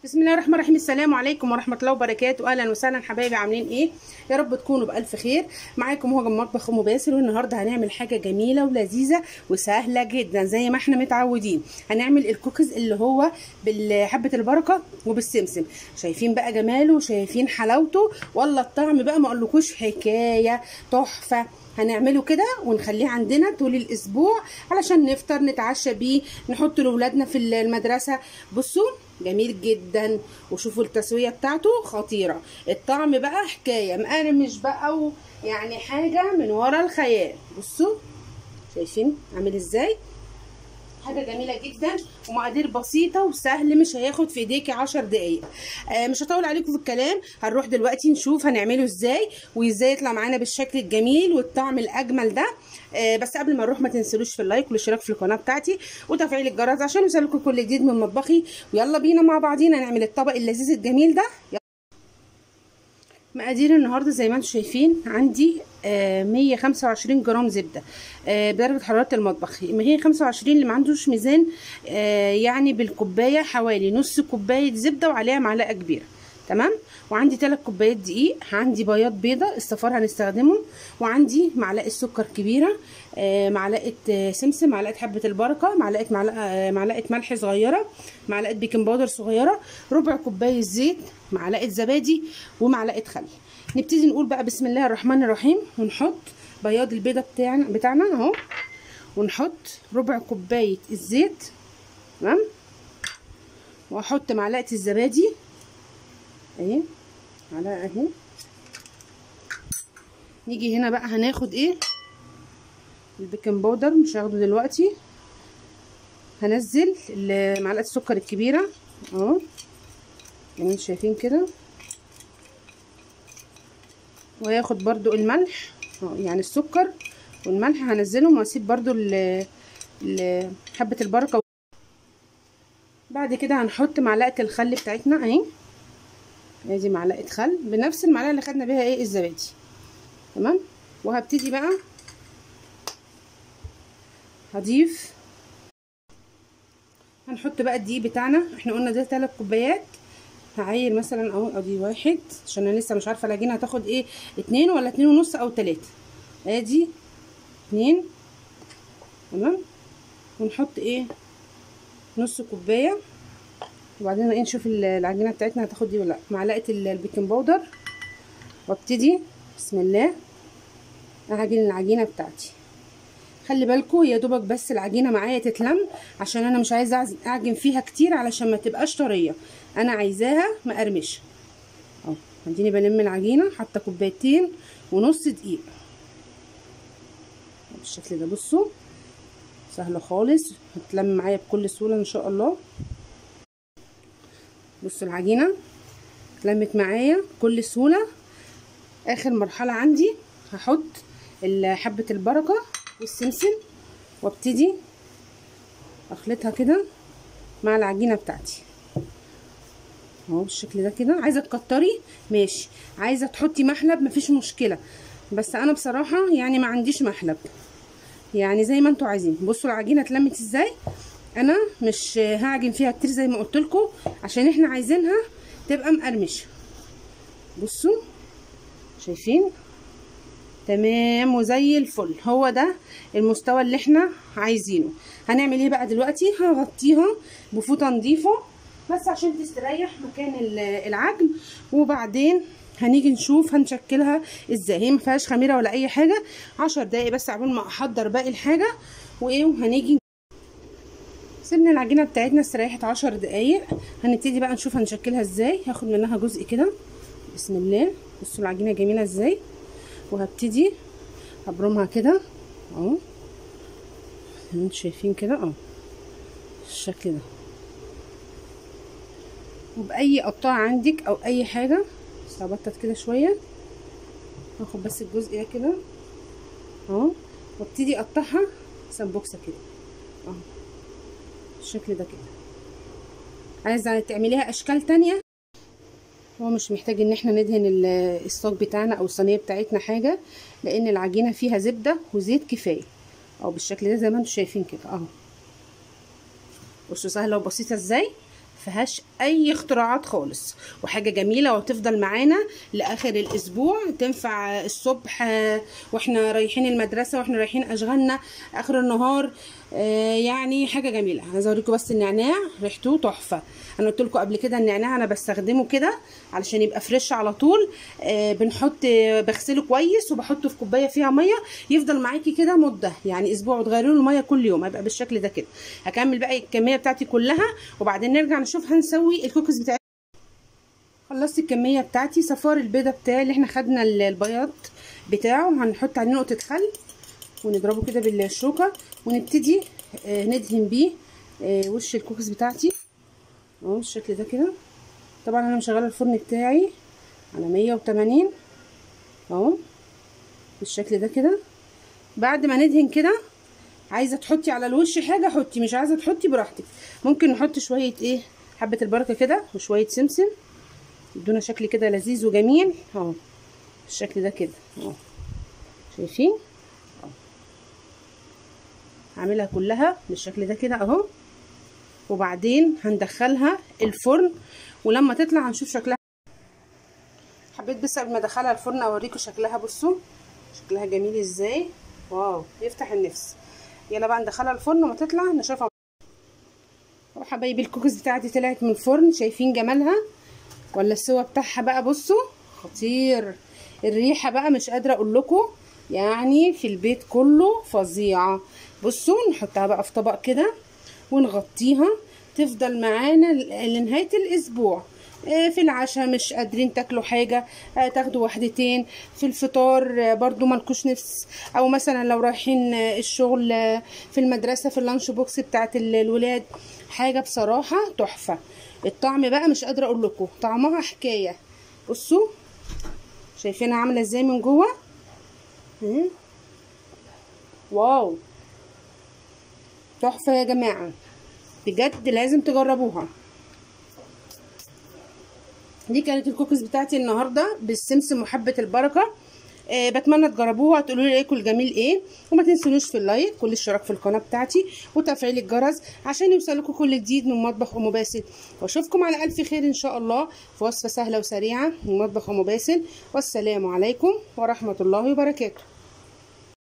بسم الله الرحمن الرحيم السلام عليكم ورحمه الله وبركاته اهلا وسهلا حبايبي عاملين ايه يا رب تكونوا بالف خير معاكم هو مطبخ ام باسل والنهارده هنعمل حاجه جميله ولذيذه وسهله جدا زي ما احنا متعودين هنعمل الكوكيز اللي هو بحبه البركه وبالسمسم شايفين بقى جماله وشايفين حلاوته والله الطعم بقى ما اقولكوش حكايه تحفه هنعمله كده ونخليه عندنا طول الاسبوع علشان نفطر نتعشى بيه نحط لاولادنا في المدرسه بصوا جميل جدا وشوفوا التسويه بتاعته خطيره الطعم بقى حكايه مقرمش بقى و يعني حاجه من ورا الخيال بصوا شايفين عامل ازاي حاجه جميله جدا ومقادير بسيطه وسهل مش هياخد في ايديكي 10 دقايق آه مش هطول عليكم في الكلام هنروح دلوقتي نشوف هنعمله ازاي وازاي يطلع معانا بالشكل الجميل والطعم الاجمل ده آه بس قبل ما نروح ما تنسلوش في اللايك والاشتراك في القناه بتاعتي وتفعيل الجرس عشان يوصلكم كل جديد من مطبخي ويلا بينا مع بعضينا نعمل الطبق اللذيذ الجميل ده مقادير النهارده زي ما انتم شايفين عندي آه 125 جرام زبده آه بدرجه حراره المطبخ 125 اللي ما عندوش ميزان آه يعني بالكوبايه حوالي نص كوبايه زبده وعليها معلقه كبيره تمام وعندي 3 كوبايات دقيق عندي بياض بيضه الصفار هنستخدمه وعندي معلقه سكر كبيره آه معلقه آه سمسم معلقه حبه البركه معلقه معلقه آه معلقه ملح صغيره معلقه بيكنج باودر صغيره ربع كوبايه زيت معلقه زبادي ومعلقه خل نبتدي نقول بقى بسم الله الرحمن الرحيم ونحط بياض البيضه بتاعنا بتاعنا اهو ونحط ربع كوبايه الزيت تمام واحط معلقه الزبادي اهي معلقه اهي نيجي هنا بقى هناخد ايه البيكنج باودر مش هاخده دلوقتي هنزل معلقه السكر الكبيره اهو زي ما انتم شايفين كده وهاخد برضو الملح يعني السكر والملح هنزلهم واسيب برضو ال حبه البركه بعد كده هنحط معلقه الخل بتاعتنا اهي ادي معلقه خل بنفس المعلقه اللي خدنا بيها ايه الزبادي تمام وهبتدي بقى هضيف هنحط بقى الدقيق بتاعنا احنا قلنا ده 3 كوبايات هعاير مثلا اهو ادي واحد عشان انا لسه مش عارفه العجينه هتاخد ايه اتنين ولا اتنين ونص او تلاته ادي اتنين تمام ونحط ايه نص كوبايه وبعدين ايه نشوف العجينه بتاعتنا هتاخد دي ولا لا معلقه البيكنج باودر وابتدي بسم الله اعجن العجينه بتاعتي خلي بالكم يا دوبك بس العجينه معايا تتلم عشان انا مش عايزه اعجن فيها كتير علشان ما تبقاش طريه انا عايزاها مقرمشه اهو اديني بلم العجينه حاطه كوبايتين ونص دقيق بالشكل ده بصوا سهله خالص هتلم معايا بكل سهوله ان شاء الله بصوا العجينه اتلمت معايا بكل سهوله اخر مرحله عندي هحط حبه البركه والسمسم وابتدي اخلطها كده مع العجينه بتاعتي اهو بالشكل ده كده عايزه تكتري ماشي عايزه تحطي محلب مفيش مشكله بس انا بصراحه يعني ما عنديش محلب يعني زي ما انتوا عايزين بصوا العجينه اتلمت ازاي انا مش هعجن فيها كتير زي ما قلت لكم عشان احنا عايزينها تبقى مقرمشه بصوا شايفين تمام وزي الفل هو ده المستوى اللي احنا عايزينه هنعمل ايه بقى دلوقتي هغطيها بفوطه نظيفه بس عشان تستريح مكان العجن وبعدين هنيجي نشوف هنشكلها ازاي هي ما فيهاش خميره ولا اي حاجه عشر دقايق بس عبال ما احضر باقي الحاجه وايه وهنيجي سيبنا العجينه بتاعتنا استريحت عشر دقايق هنبتدي بقى نشوف هنشكلها ازاي هاخد منها جزء كده بسم الله بصوا العجينه جميله ازاي وهبتدي ابرمها كده اهو انتوا شايفين كده اهو الشكل ده وباي قطاعه عندك او اي حاجه ظبطت كده شويه هاخد بس الجزء ده كده اهو وابتدي اقطعها سمبوكسه كده اهو بالشكل ده كده عايزه تعمليها اشكال تانية هو مش محتاج ان احنا ندهن الصاج بتاعنا او الصينيه بتاعتنا حاجه لان العجينه فيها زبده وزيت كفايه او بالشكل ده زي ما انتم شايفين كده اهو بصوا سهله وبسيطه ازاي فيهاش اي اختراعات خالص وحاجه جميله وتفضل معانا لاخر الاسبوع تنفع الصبح آه، واحنا رايحين المدرسه واحنا رايحين اشغالنا اخر النهار آه، يعني حاجه جميله عايزه اوريكم بس النعناع ريحته تحفه انا قلت لكم قبل كده النعناع انا بستخدمه كده علشان يبقى فريش على طول آه، بنحط آه، بغسله كويس وبحطه في كوبايه فيها ميه يفضل معاكي كده مده يعني اسبوع وتغيري له الميه كل يوم هيبقى بالشكل ده كده هكمل بقى الكميه بتاعتي كلها وبعدين نرجع نشوف هنسوي الكوكيز بتاعتي خلصت الكميه بتاعتي صفار البيضه بتاعي اللي احنا خدنا ال- البياض بتاعه هنحط عليه نقطه خل ونضربه كده بالشوكه ونبتدي آه، ندهن بيه آه، وش الكوكيز بتاعتي اهو بالشكل ده كده طبعا انا مشغله الفرن بتاعي على 180 اهو بالشكل ده كده بعد ما ندهن كده عايزه تحطي على الوش حاجه حطي مش عايزه تحطي براحتك ممكن نحط شويه ايه حبه البركه كده وشويه سمسم يدونا شكل كده لذيذ وجميل اهو بالشكل ده كده اهو شايفين اهو هعملها كلها بالشكل ده كده اهو وبعدين هندخلها الفرن ولما تطلع هنشوف شكلها حبيت بس قبل ما ادخلها الفرن اوريكم شكلها بصوا شكلها جميل ازاي واو يفتح النفس يلا بقى ندخلها الفرن وما تطلع نشوفها حبايبي الكوكيز بتاعتي طلعت من الفرن شايفين جمالها ولا السوا بتاعها بقى بصوا خطير الريحه بقى مش قادره اقول لكم يعني في البيت كله فظيعه بصوا نحطها بقى في طبق كده ونغطيها تفضل معانا لنهايه الاسبوع في العشاء مش قادرين تاكلوا حاجة تاخدوا واحدتين في الفطار برضو ملكوش نفس او مثلا لو رايحين الشغل في المدرسة في اللانش بوكس بتاعت الولاد حاجة بصراحة تحفة الطعم بقى مش قادرة اقول لكم طعمها حكاية بصوا شايفينها عاملة ازاي من جوه واو تحفة يا جماعة بجد لازم تجربوها دي كانت الكوكيز بتاعتي النهارده بالسمسم وحبه البركه أه بتمنى تجربوها تقولوا لي رايكم الجميل ايه وما تنسونوش في اللايك والاشتراك في القناه بتاعتي وتفعيل الجرس عشان يوصلكم كل جديد من مطبخ ام باسل واشوفكم على الف خير ان شاء الله في وصفه سهله وسريعه من مطبخ ام باسل والسلام عليكم ورحمه الله وبركاته